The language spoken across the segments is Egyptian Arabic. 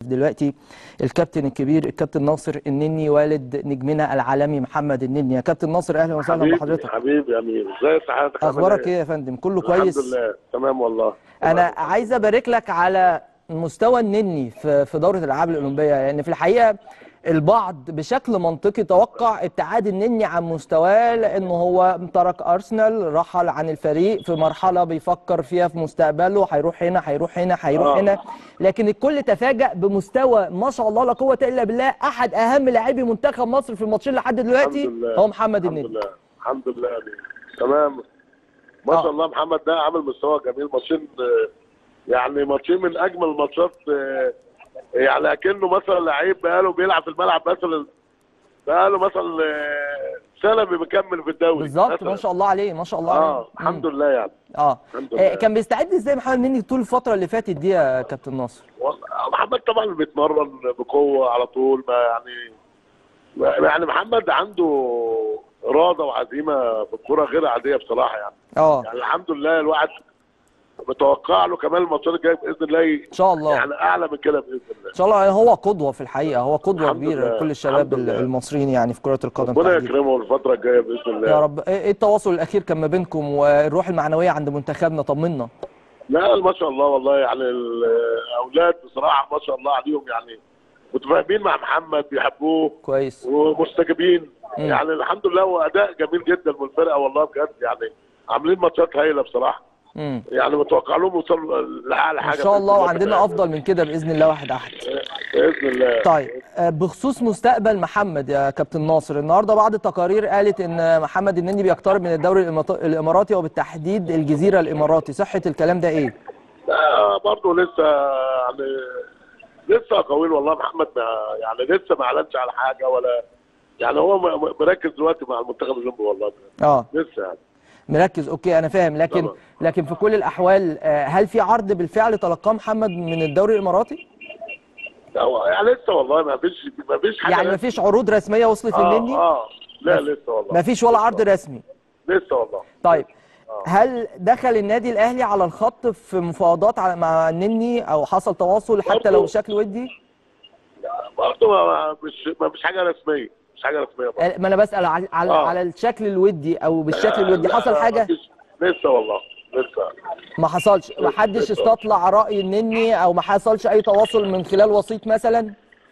دلوقتي الكابتن الكبير الكابتن ناصر النني والد نجمنا العالمي محمد النني يا كابتن ناصر اهلا وسهلا حبيبي بحضرتك حبيبي يا امير ازي صحتك عامل اخبارك ايه يا فندم كله الحمد كويس لله تمام والله انا تمام. عايز ابارك لك على مستوى النني في في دوره الالعاب الاولمبيه لان يعني في الحقيقه البعض بشكل منطقي توقع ابتعاد النني عن مستواه لانه هو ترك ارسنال رحل عن الفريق في مرحله بيفكر فيها في مستقبله هيروح هنا هيروح هنا هيروح آه. هنا لكن الكل تفاجأ بمستوى ما شاء الله لا قوه الا بالله احد اهم لاعبي منتخب مصر في الماتشين لحد دلوقتي الحمد لله. هو محمد الحمد النني لله الحمد لله يا امير تمام ما آه. شاء الله محمد ده عامل مستوى جميل ماتشين آه، يعني ماتشين من اجمل الماتشات آه، يعني اكنه مثلا لعيب بقاله بيلعب في الملعب مثلا بقاله مثلا آه، سنه بيكمل في الدوري بالظبط مثلاً. ما شاء الله عليه ما شاء الله عليه اه الحمد لله يعني اه الحمد آه، لله. كان بيستعد ازاي محمد النني طول الفتره اللي فاتت دي يا كابتن ناصر والله محمد طبعا بيتمرن بقوه على طول ما يعني يعني محمد عنده اراده وعزيمه في الكوره غير عاديه بصراحه يعني اه يعني الحمد لله الواحد متوقع له كمان الماتشات الجايه باذن الله ان شاء الله يعني اعلى من كده باذن الله ان شاء الله هو قدوه في الحقيقه هو قدوه الحمد كبيره لله، لكل الشباب الحمد لله. المصريين يعني في كره القدم ربنا تحديدا يكرمه الفتره الجايه باذن الله يا رب ايه إيه التواصل الاخير كان ما بينكم والروح المعنويه عند منتخبنا طمنا لا ما شاء الله والله يعني الاولاد بصراحه ما شاء الله عليهم يعني متفاهمين مع محمد بيحبوه كويس ومستجيبين مم. يعني الحمد لله واداء جميل جدا من الفرقه والله بجد يعني عاملين ماتشات هايله بصراحه امم يعني متوقع لهم يوصلوا لاعلى ان حاجه شاء بإذن الله بإذن وعندنا افضل من كده باذن الله واحد احد باذن الله طيب آه، بخصوص مستقبل محمد يا كابتن ناصر النهارده بعض التقارير قالت ان محمد النني بيقترب من الدوري الإمارات- الاماراتي وبالتحديد الجزيره الاماراتي صحه الكلام ده ايه لا برضه لسه يعني لسه قوي والله محمد ما يعني لسه ما اعلنش على حاجه ولا يعني هو م- م- مركز دلوقتي مع المنتخب الليمبي والله اه لسه يعني مركز اوكي انا فاهم لكن طبعا. لكن في كل الاحوال آه، هل في عرض بالفعل تلقاه محمد من الدوري الاماراتي لا، هو يعني لسه والله ما فيش ما فيش حاجه يعني ما لسه. فيش عروض رسميه وصلت اه للنني اه لا ما- لسه والله ما فيش ولا عرض رسمي لسه والله طيب آه. هل دخل النادي الاهلي على الخط في مفاوضات على- مع النني او حصل تواصل حتى لو برضه. بشكل ودي برضه ما- ما- مش ما فيش حاجه رسميه مش حاجه رسميه برضه آه، ما انا بسال على على, آه. على الشكل الودي او بالشكل الودي لا، حصل ما حاجه فيش. لسه والله لسه ما حصلش ما حدش استطلع راي النني او ما حصلش اي تواصل من خلال وسيط مثلا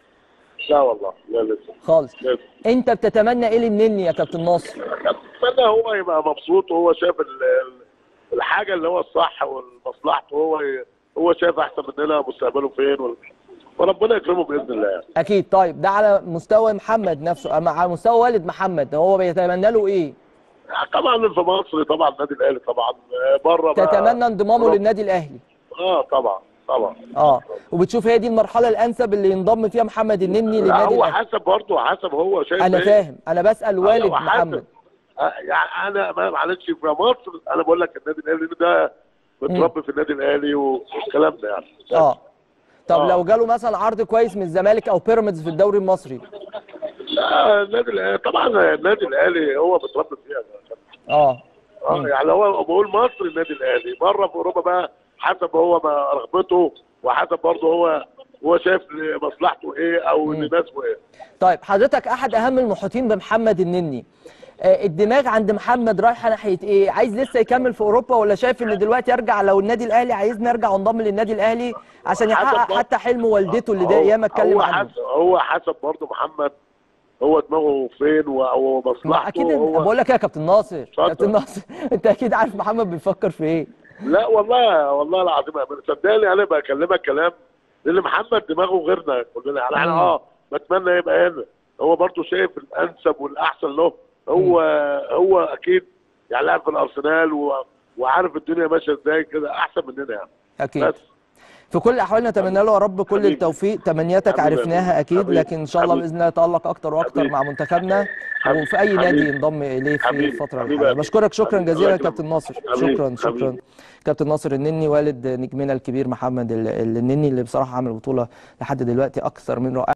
لا والله لا لسه خالص لسه انت بتتمنى ايه للنني يا كابتن ناصر اتمنى هو يبقى مبسوط وهو شايف ال- ال- الحاجه اللي هو الصح ومصلحته هو ي- هو شايف احسن مننا مستقبله فين وال- وربنا يكرمه باذن الله يعني. اكيد طيب ده على مستوى محمد نفسه اما على مستوى والد محمد هو بيتمنى له ايه طبعا في مصر طبعا النادي الاهلي طبعا بره بقى تتمنى انضمامه رب- للنادي الاهلي اه طبعا طبعا اه وبتشوف هي دي المرحله الانسب اللي ينضم فيها محمد النني لا للنادي هو الاهلي حسب برضه حسب هو شايف انا إيه. فاهم انا بسال والد هو حسب. محمد آه، يعني انا ما- معلش في مصر انا بقول لك النادي الاهلي ده متربي في النادي الاهلي والكلام ده يعني اه طب آه. لو جاله مثلا عرض كويس من الزمالك او بيراميدز في الدوري المصري لا النادي الاهلي طبعا النادي الاهلي هو متربي فيها اه اه يعني هو بقول مصر النادي الاهلي بره في اوروبا بقى حسب هو ما رغبته وحسب برضه هو هو شايف مصلحته ايه او لناسه ايه طيب حضرتك احد اهم المحيطين بمحمد النني آه، الدماغ عند محمد رايحه ناحيه ايه عايز لسه يكمل في اوروبا ولا شايف ان دلوقتي ارجع لو النادي الاهلي عايزني ارجع وانضم للنادي الاهلي عشان حسب يحقق برضه. حتى حلم والدته اللي ده هو- ياما اتكلم هو عنه حسب هو حسب برضه محمد هو دماغه فين و- او ما مصلحته اكيد هو بقول لك إيه يا كابتن ناصر اتفضل. كابتن ناصر انت اكيد عارف محمد بيفكر في ايه لا والله والله العظيم يا أمير، صدقني انا بكلمك كلام لان محمد دماغه غيرنا كلنا يعني انا مم. اه بتمنى يبقى هنا هو برضه شايف الانسب والاحسن له هو هو اكيد يعني لعب في الارسنال و... وعارف الدنيا ماشيه ازاي كده احسن مننا يعني اكيد بس في كل الاحوال نتمنى له يا رب كل حبيبي. التوفيق تمنياتك حبيبي. عرفناها اكيد حبيبي. لكن ان شاء الله حبيبي. باذن الله يتالق اكتر واكتر حبيبي. مع منتخبنا حبيبي. وفي اي نادي حبيبي. ينضم اليه في حبيبي. الفتره حبيبي. الحاليه بشكرك شكرا حبيبي. جزيلا الله كابتن يكرمك. ناصر حبيبي. شكرا شكرا حبيبي. كابتن ناصر النني والد نجمنا الكبير محمد ال- النني اللي بصراحه عمل بطوله لحد دلوقتي اكثر من رائعه